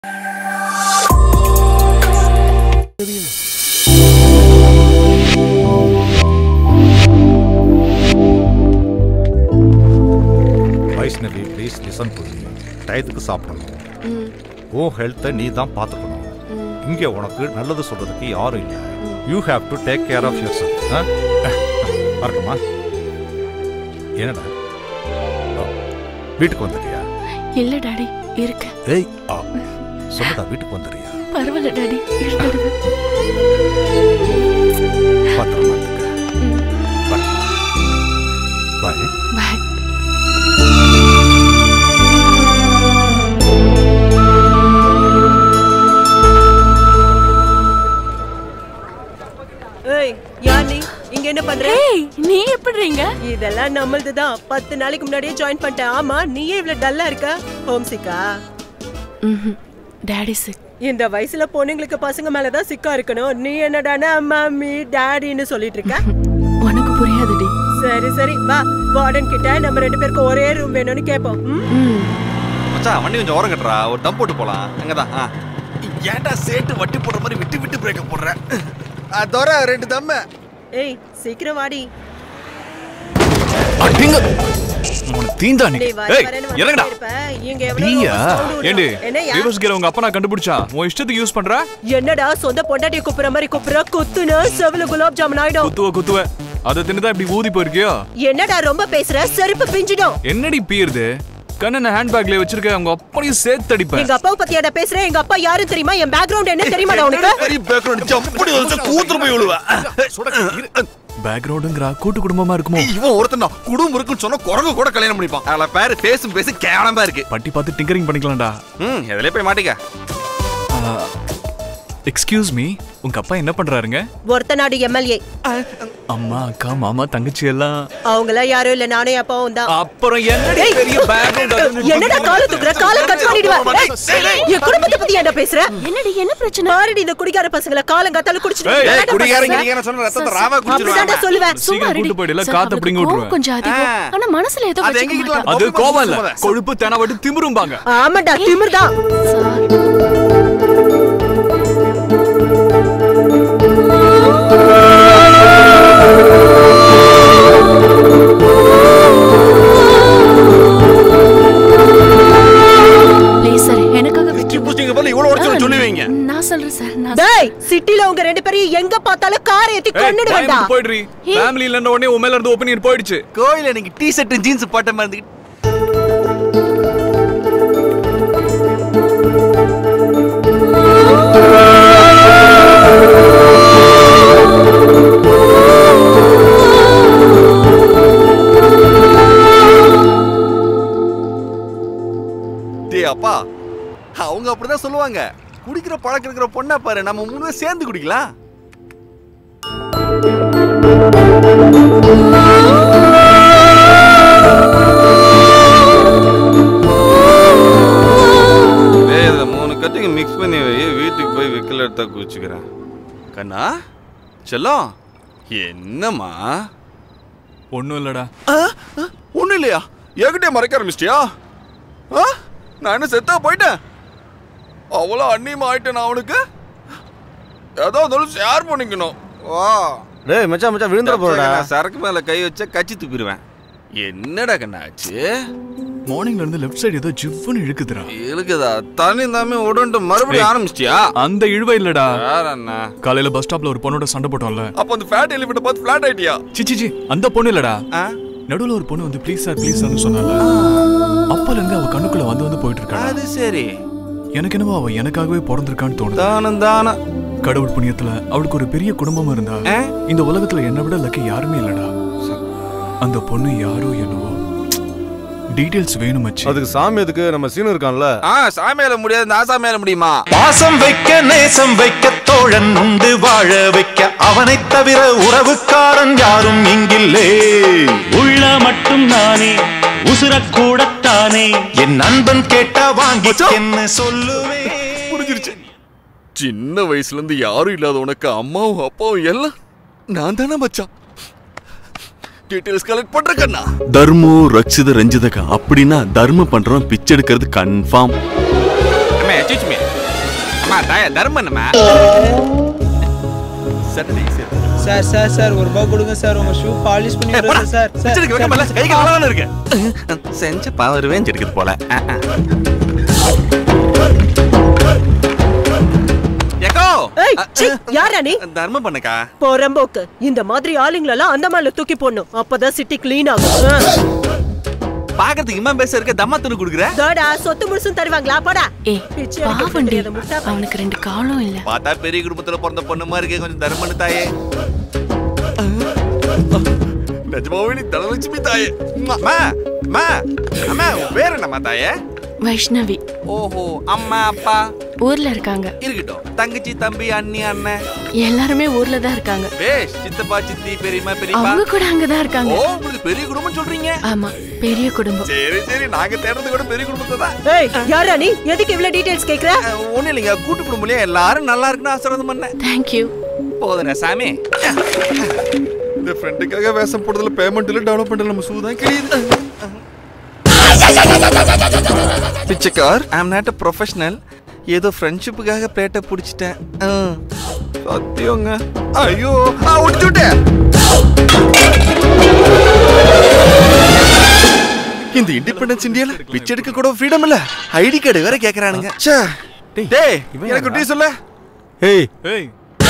Vaishnavi please listen to டயத்துக்கு சாப்பிடணும் ஓ ஹெல்த்தை நீ தான் பார்த்துக்கணும் இங்கே உனக்கு நல்லது சொல்றதுக்கு யாரும் இல்லை you have to take care of yourself வரட்டுமா என்னடா ஆ, வீட்டுக்கு வந்துட்டியா இல்ல டாடி இருக்க ஏய் ஆ, சொல்லுடா வீட்டுக்கு வந்துடுறியா பரவாயில்ல டாடி இருந்துடுவேன் பத்திரமா இருந்துக்க பாய் பாய் ஏய் யார் நீ இங்க என்ன பண்ற ஏய் நீ எப்படிறீங்க இதெல்லாம் நம்மளது தான் பத்து நாளைக்கு முன்னாடியே ஜாயின் பண்ணிட்டேன் ஆமா நீயே இவ்வளவு டல்லா இருக்க ஹோம் சிக்கா டாடி சிக் இந்த வயசுல பொண்ணுங்களுக்கு பசங்க மேலதான் சிக்கா இருக்கணும் நீ என்னடானா மம்மி டாடின்னு சொல்லிட்டு இருக்க உனக்கு புரியாதுடி சரி சரி வா வார்டன் கிட்ட நம்ம ரெண்டு பேருக்கு ஒரே ரூம் வேணும்னு கேட்போம் ம்? ம் மச்சான் வண்டி கொஞ்சம் ஓரம் கட்டுறா ஒரு தம் போட்டு போலாம் அங்கதான் ஆ. ஏன்டா சேட்டு வட்டி போடுற மாதிரி விட்டு விட்டு பிரேக்க போடுற அதோர ரெண்டு தம்ம ஏய் சீக்கிரம் வாடி அடிங்க உனக்கு தீந்தா நீ நீ வர ஏய் வரேன்னு இறங்கடா வந்துட்டே இருப்ப. இங்க எவ்வளவு நீயா sound விடும். ஏண்டி என்னய்யா? ரிவர்ஸ் கியர் உங்க அப்பா நான் கண்டுபிடிச்சா உன் இஷ்டத்துக்கு யூஸ் பண்ற என்னடா சொந்த பொண்டாட்டிய கூப்பிடுற மாதிரி கூப்பிடுற குத்துன செவில குலாப் ஜாமுன் ஆயிடும் குத்துவ குத்துவ அதை தின்னுதான் இப்படி ஊதி போயிருக்கியோ என்னடா ரொம்ப பேசுற செருப்பு பிஞ்சிடும் என்னடி பீருது கண்ணனை ஹேண்ட்பேக்ல வச்சிருக்க உங்க அப்பனையும் சேர்த்து அடிப்பேன் எங்க அப்பாவை பத்தியாடா பேசுறேன் எங்க அப்பா யாரு தெரியுமா என் பேக்ரவுண்ட் என்ன தெரியுமாடா உனக்கு பெரிய பேக்ரவுண்ட் ஜம்படி வந்து கூத்துரு போய் விழுவ பேக்ரவுண்டுங்கிறா கூட்டு குடும்பமா இருக்குமோ இவன் ஒருத்தன் தான் குடும்பம் இருக்குன்னு சொன்னா குரங்கு கூட கல்யாணம் பண்ணிப்பான் அதுல பேரு பேசும் பேசி கேவலமா இருக்கு பட்டி பார்த்து டிங்கரிங் பண்ணிக்கலாம்டா ம் எதுலயே போய் மாட்டிக்க எக்ஸ்கியூஸ் மீ உங்க அப்பா என்ன பண்றாருங்க ஒருத்தநாடு எம்எல்ஏ அம்மா அக்கா மாமா தங்கச்சி எல்லாம் அவங்கள யாரும் இல்ல நானே அப்பாவும் தான் அப்புறம் என்னடி ஏய், பெரிய பேக்ரவுண்ட் என்னடா கால தூக்குற கால கட் பண்ணிடுவேன் ஏய், என் குடும்பத்தை பத்தி ஏன்டா பேசுற என்னடி என்ன பிரச்சனை பாருடி இந்த குடிகார பசங்களை காலங்காத்தால குடிச்சிட்டு ஏய், என்னடா குடிகாரங்க பசங்க? குடிகாரங்க சொன்ன ரத்தத்தை ராவா அப்படிதான்டா குடிச்சிருவாங்க சொல்லுவேன் சும்மா சீக்கிரம் இருடி. கூட்டு போயிடல, சார், காத்தை அவளுக்கு பிடுங்கி கோவம் விட்டுருவேன். கொஞ்சம் அதிகம் ஆ. ஆனா மனசுல ஏதோ அது வச்சுக்க எங்ககிட்ட மாட்டா. அது கோவம் இல்ல சும்மாதான். கொழுப்பு தெனவட்டு திமிரும்பாங்க ஆமாடா திமிர்தான் சார் ப்ளீஸ் சார் எனக்காக பிச்சி விட்டு பூச்சிங்க போல இவ்வளவு உடச்சு சொல்லுவீங்க நான் சொல்றேன் சார் நான் டேய் சிட்டில உங்க ரெண்டு பேரையும் எங்க பார்த்தாலும் காரை ஏத்தி கொன்னுடு வேண்டாம் போயிடுறி ஃபேமிலி இல்லைன்ற உடனே உன் மேல இருந்து ஒப்பீனியன் போயிடுச்சு கோயில நீங்க டி ஷர்ட் ஜீன்ஸ் போட்ட மாதிரி இருந்துக்கிட்டு டேய் அப்பா அவங்க அப்படிதான் சொல்லுவாங்க குடிக்கிற பழக்கம் இருக்கிற பொண்ணா பாரு நம்ம மூணு பேரும் சேர்ந்து குடிக்கலாம் டேய் இதுல மூணு கட்டிங்க மிக்ஸ் பண்ணி வை வீட்டுக்கு போய் விக்கல் எடுத்தா குடிச்சுக்கிறேன் கண்ணா செல்லம் என்னம்மா ஒண்ணும் இல்லடா ஒன்றும் இல்லையா என்கிட்டயே மறைக்க ஆரம்பிச்சிட்டியா ஆ நான் என்ன செத்தா போயிட்டேன் அவ்வளோ அந்நியமா ஆயிட்டேன் நான் அவனுக்கு ஏதோ இருந்தாலும் ஷேர் பண்ணிக்கணும் வா டேய் மச்சான் மச்சான் விழுந்துற போறடா நான் சரக்கு மேல கை வச்சா கச்சி துப்பிடுவேன் என்னடா கண்ணாச்சு மார்னிங்ல இருந்து லெஃப்ட் சைடு ஏதோ ஜிவ்வுன்னு இழுக்குதுடா இருக்குதா தண்ணி தாமே உடன்ட்டு மறுபடியும் ஏய். ஆரம்பிச்சிட்டியா அந்த இழுவை இல்லடா வேற என்ன காலையில பஸ் ஸ்டாப்ல ஒரு பொண்ணோட சண்டை போட்டோம்ல அப்போ அந்த ஃபேட் எலிஃபெண்ட் பார்த்து ஃபிளாட் ஆயிட்டியா சி சி, சி அந்த பொண்ணு இல்லடா ஆ? நடுவுல ஒரு பொண்ணு வந்து ப்ளீஸ் சார் ப்ளீஸ் சார்னு சொன்னால அப்பல இருந்து அவ கண்ணுக்குள்ள வந்து வந்து போயிட்டு இருக்கா அது சரி எனக்கு என்னவோ அவ எனக்காகவே பிறந்திருக்கான்னு தோணுது தானம் தானம் கடவுள் புண்ணியத்துல அவளுக்கு ஒரு பெரிய குடும்பம் இருந்தா ஆ? இந்த உலகத்துல என்னை விட லக்கி யாருமே இல்லடா அந்த பொண்ணு யாரோ என்னவோ டீடைல்ஸ் வேணும் மச்சி அதுக்கு சாமி எதுக்கு நம்ம சீனு இருக்கான்ல ஆ சாமியால முடியாது நான் சாமியால முடியுமா பாசம் வைக்க நேசம் வைக்க தோழன் உண்டு வாழ வைக்க அவனைத் தவிர உறவுக்காரன் யாரும் இங்கில்லே உள்ள மட்டும் நானே உசுரக்கூடத்தானே என் நண்பன் கேட்டா வாங்கி என்ன சொல்லுவேன் புரிஞ்சிருச்சு சின்ன வயசுல இருந்து யாரும் இல்லாத உனக்கு அம்மாவும் அப்பாவும் எல்லாம் நான் தானே மச்சான் டீடைல்ஸ் கலெக்ட் பண்ற கண்ணா தர்மோ ரட்சித ரஞ்சிதகா அப்படின்னா தர்மம் பண்றவன் பிச்சை எடுக்கிறது கன்ஃபார்ம் அச்சுச்சுமே அம்மா தாய தர்மம்மா சரி சரி சார் சார் சார் ஒரு ரூபா கொடுங்க சார் உங்க ஷூ பாலிஷ் பண்ணி விடுங்க சார் சார் வச்சிருக்க வைக்கமல்ல கை காலான இருக்கு செஞ்ச பாவம் ரிவெஞ்ச் இருக்குது போல அஹ், அஹ். எக்கோ ஏய் சீ, யாரா நீ தர்மம் பண்ணுக்கா போறம்போக்கு இந்த மாதிரி ஆளுங்களெல்லாம் அந்த மேல தூக்கி போடணும் அப்பதான் சிட்டி க்ளீன் ஆகும் ஆ. பாக்கிறதுக்கு இம்மா பேச இருக்க தம்மா துணு குடுக்குற தோடா சொத்து முழுசும் தருவாங்களா போடா ஏய் பிச்சை எடுக்க பாவண்டி தெரியாத முட்டா பையன். அவனுக்கு ரெண்டு காலும் இல்ல பார்த்தா பெரிய குடும்பத்துல பிறந்த பொண்ணு மாதிரி இருக்கே கொஞ்சம் தர்மனு தாயே நிஜமாவே நீ தனலட்சுமி தாயே அம்மா அம்மா அம்மா உன் பேர் என்னம்மா தாயே வைஷ்ணவி ஓஹோ அம்மா அப்பா ஊர்ல இருக்காங்க இருக்கட்டும் தங்கச்சி தம்பி அண்ணி அண்ணன் எல்லாருமே ஊர்ல தான் இருக்காங்க பேஷ் சித்தப்பா சித்தி பெரியம்மா பெரியப்பா அவங்க கூட அங்கதான் இருக்காங்க ஓ உங்களுக்கு பெரிய குடும்பம் சொல்றீங்க ஆமா பெரிய குடும்பம் சரி சரி நாங்க தேடுறது கூட பெரிய குடும்பத்தை தான் ஏய் யாரா நீ எதுக்கு இவ்ளோ டீடைல்ஸ் கேக்குற ஒண்ணு இல்லைங்க கூட்டு குடும்பம்லயே எல்லாரும் நல்லா இருக்குன்னு ஆசீர்வாதம் பண்ணேன் தேங்க்யூ போதுனே சாமி இந்த ஃப்ரெண்டுக்காக வேஷம் போடுறதுல பேமெண்ட் இல்ல டெவலப்மெண்ட் நம்ம சூ தான் கிழியுது பிச்சைக்கார் ஐ அம் நாட் அ ப்ரொஃபஷனல் ஏதோ ஃப்ரெண்ட்ஷிப்புக்காக பிளேட்டை பிடிச்சிட்டேன் சத்தியங்க ஐயோ ஆ ஒடிச்சுட்டேன் இந்த இண்டிபெண்டன்ஸ் இந்தியால பிச்சை எடுக்க கூட ஃப்ரீடம் இல்ல ஐடி கார்டு வேற கேக்குறானுங்க ச்சே. டேய் எனக்கு டீ சொல்ல ஏய் ஏய்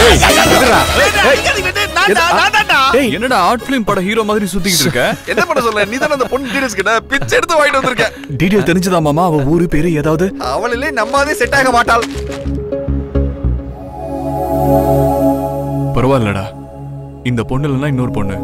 என்ன என்னடா ஆர்ட் ஃபிலிம் பட ஹீரோ மாதிரி சுத்திக்கிட்டு இருக்க பண்ண சொல்ல நீ தானே அந்த பொண்ணு டீடைல்ஸ் கிட்ட பிச்சை எடுத்து வாங்கிட்டு வந்திருக்க டீடைல் தெரிஞ்சதா மாமா அவ ஊரு பேரு ஏதாவது அவளிலே நம்மாதே செட் ஆக மாட்டாள் பரவாயில்லடா இந்த பொண்ணு இல்லைன்னா இன்னொரு பொண்ணு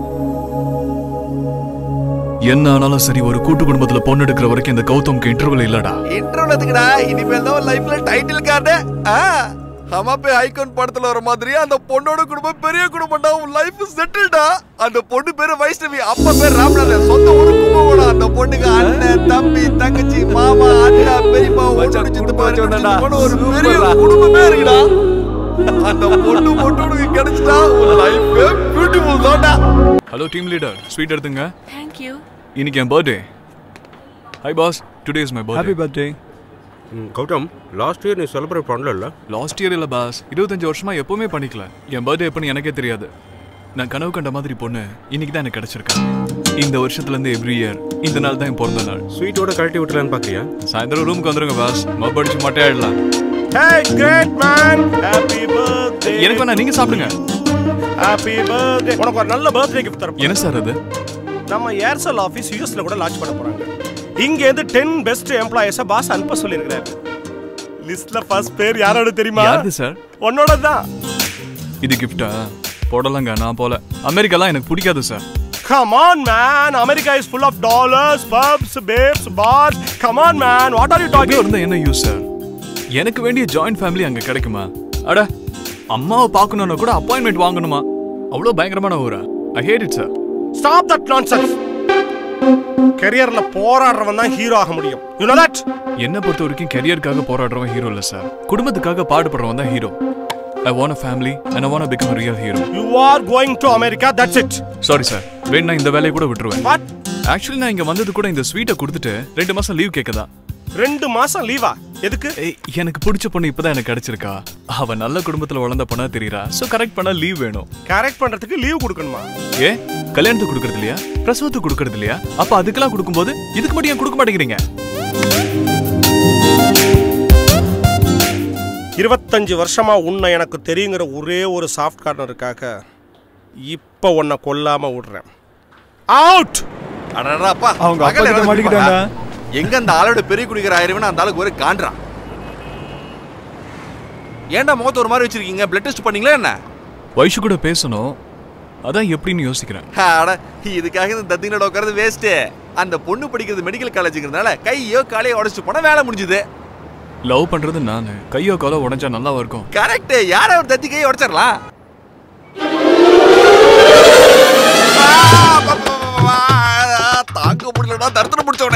என்ன ஆனாலும் சரி ஒரு கூட்டு குடும்பத்துல பொண்ணு எடுக்கிற வரைக்கும் இந்த கௌதம்க்கு இன்டர்வல் இல்லடா இன்டர்வியூல எதுக்குடா இனிமேல் தான் லைஃப்ல டைட்டில் கார்டு ஹமாப்பே ஐகான் படத்துல வர மாதிரி அந்த பொண்ணோட குடும்பம் பெரிய குடும்பம்டா உன் லைஃப் செட்டில்டா அந்த பொண்ணு பேரு வைஷ்ணவி அப்பா பேர் ராமநாதன் சொந்த ஊரு கும்பகோணம் அந்த பொண்ணுக்கு அண்ணன் தம்பி தங்கச்சி மாமா அண்ணா பெரியப்பா ஒண்ணு சித்தப்பா சித்தப்பான்னு ஒரு பெரிய குடும்பமே இருக்குடா அந்த பொண்ணு மட்டும் உனக்கு கிடைச்சிட்டா உன் லைஃப் பியூட்டிஃபுல் தான்டா ஹலோ டீம் லீடர் ஸ்வீட் எடுத்துங்க தேங்க்யூ இன்னைக்கு என் birthday hi boss today is my birthday birthday Gautham last year நீ செலிப்ரேட் பண்ணல லாஸ்ட் இயர் இல்ல பாஸ் இருபத்தஞ்சு வருஷமா எப்பவுமே பண்ணிக்கல என் பர்த்டே எப்பன்னு எனக்கே தெரியாது நான் கனவு கண்ட மாதிரி பொண்ணு இன்னைக்கு தான் எனக்கு கிடைச்சிருக்கா இந்த வருஷத்துல இருந்து எவ்ரி இயர் இந்த நாள் தான் என் பிறந்த நாள் ஸ்வீட்டோட கழட்டி விட்டுலான்னு பாக்கியா சாயந்தரம் ரூமுக்கு வந்துருங்க பாஸ் மப்படிச்சு மட்டையாடலாம் Hey, great man! Happy birthday! எனக்கு வேணா நீங்க சாப்பிடுங்க Happy birthday! உனக்கு ஒரு நல்ல பர்த்டே கிஃப்ட் தரப்போம் என்ன சார் அது நம்ம ஏர்செல் ஆஃபீஸ் யூஎஸ்ல கூட லான்ச் பண்ண போறாங்க இங்க இருந்து டென் பெஸ்ட் எம்ப்ளாயிஸ பாஸ் அனுப்ப சொல்லியிருக்கிறாரு லிஸ்ட்ல ஃபர்ஸ்ட் பேர் யாரோட தெரியுமா யாருது சார் உன்னோட தான் இது கிஃப்டா போடலாங்க நான் போல அமெரிக்காலாம் எனக்கு பிடிக்காது sir come on man America is full of dollars pubs babes bars come on man what are you அங்கே டாக்கிங் இருந்தா என்ன யூஸ் சார் எனக்கு வேண்டிய ஜாயிண்ட் ஃபேமிலி அங்க கிடைக்குமா அட அம்மாவை பார்க்கணும்னா கூட அப்பாயின்மெண்ட் வாங்கணுமா அவ்வளோ பயங்கரமான ஊரா I hate it sir stop that nonsense கெரியர்ல போராடுறவன் தான் ஹீரோ ஆக முடியும் யூ நோ தட் என்ன பொறுத்த வரைக்கும் கெரியருக்காக போராடுறவன் ஹீரோ இல்ல சார் குடும்பத்துக்காக பாடுபடுறவன் தான் hero I want a family and I want become a real hero you are going to America that's it sorry sir வேணா இந்த வேலையை கூட விட்டுருவேன் வாட் ஆக்சுவலி நான் இங்க வந்தது கூட இந்த ஸ்வீட்டை கொடுத்துட்டு ரெண்டு மாசம் லீவ் கேட்கதான் ரெண்டு மாசம் லீவா எதுக்கு ஏய், எனக்கு பிடிச்ச பொண்ணு இப்பதான் எனக்கு கிடைச்சிருக்கா அவ நல்ல குடும்பத்துல வளர்ந்த பொண்ணா தெரியறா சோ கரெக்ட் பண்ண லீவ் வேணும் கரெக்ட் பண்றதுக்கு லீவ் கொடுக்கணுமா ஏ கல்யாணத்துக்கு கொடுக்கறது இல்லையா பிரசவத்துக்கு கொடுக்கறது இல்லையா அப்ப அதுக்கெல்லாம் கொடுக்கும்போது இதுக்கு மட்டும் ஏன் கொடுக்க மாட்டேங்கிறீங்க இருபத்தஞ்சு வருஷமா உன்னை எனக்கு தெரியுங்கிற ஒரே ஒரு சாஃப்ட் கார்னருக்காக இப்போ உன்னை கொல்லாம விடுறேன் அவுட் அடடாப்பா அவங்க அப்பா பகல்ல கிட்ட இறந்து மாட்டிக்கிட்டாங்க. போடா. எங்க அந்த ஆளோட பெரிய குடிக்கிற ஆயிருவன் அந்த ஆளுக்கு ஒரு காண்றான் ஏன்டா முகத்தை ஒரு மாதிரி வச்சிருக்கீங்க பிளட் டெஸ்ட் பண்ணீங்களா என்ன வைஷு கூட பேசணும் அதான் எப்படின்னு யோசிக்கிறேன் அட இதுக்காக இந்த தத்திங்களோட உட்கார்றது வேஸ்ட் அந்த பொண்ணு படிக்கிறது மெடிக்கல் காலேஜுங்கிறதுனால கையோ காலையோ உடைச்சு போனா வேலை முடிஞ்சுது லவ் பண்றது நானு கையோ காலோ உடைஞ்சா நல்லா இருக்கும் கரெக்ட் யார ஒரு தத்தி கையை உடைச்சிடலாம் தாக்க முடியலடா தரத்துல பிடிச்சவனே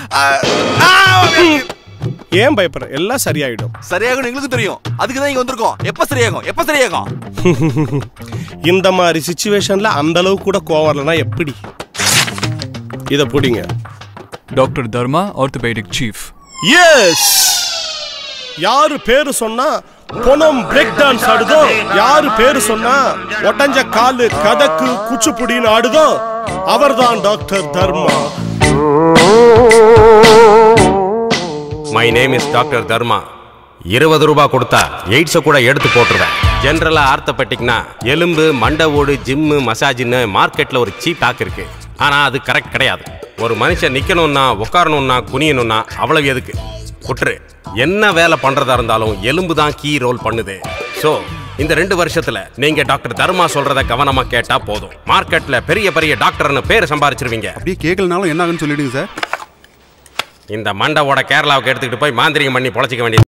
ஏன் பயப்படுற எல்லாம் சரியாயிடும் சரியாகும் எங்களுக்கு தெரியும் அதுக்கு தான் இங்க வந்திருக்கோம் எப்ப சரியாகும் எப்ப சரியாகும் இந்த மாதிரி சுச்சுவேஷன்ல அந்த அளவு கூட கோவம் வரலனா எப்படி இத புடிங்க doctor Dharma orthopaedic chief yes யாரு பேரு சொன்னா பொணம் பிரேக் டான்ஸ் ஆடுதோ யாரு பேரு சொன்னா ஒட்டஞ்ச காலு கதக்கு குச்சிப்புடின்னு ஆடுதோ அவர்தான் doctor Dharma my name is doctor Dharma இருபது ரூபாய் கொடுத்தா எய்ட்ஸை கூட எடுத்து போட்டுருவேன் ஜென்ரலா ஆர்த்தோபெட்டிக்னா எலும்பு மண்டை ஓடு ஜிம்மு மசாஜ்னு மார்க்கெட்ல ஒரு சீப் டாக் இருக்கு ஆனா அது கரெக்ட் கிடையாது ஒரு மனுஷன் நிக்கணும்னா உட்காரணும்னா குனியணும்னா அவ்வளவு எதுக்கு குற்று என்ன வேலை பண்றதா இருந்தாலும் எலும்பு தான் கீ ரோல் பண்ணுது ஸோ இந்த ரெண்டு வருஷத்துல நீங்க டாக்டர் தர்மா சொல்றத கவனமா கேட்டா போதும் மார்க்கெட்ல பெரிய பெரிய டாக்டர்னு பேர் சம்பாரிச்சிருவீங்க அப்படியே கேட்கலனாலும் என்ன ஆகுன்னு சொல்லிடுங்க சார் இந்த மண்டவோட கேரளாவுக்கு எடுத்துக்கிட்டு போய் மாந்திரிகம் பண்ணி பொழைச்சிக்க வேண்டியது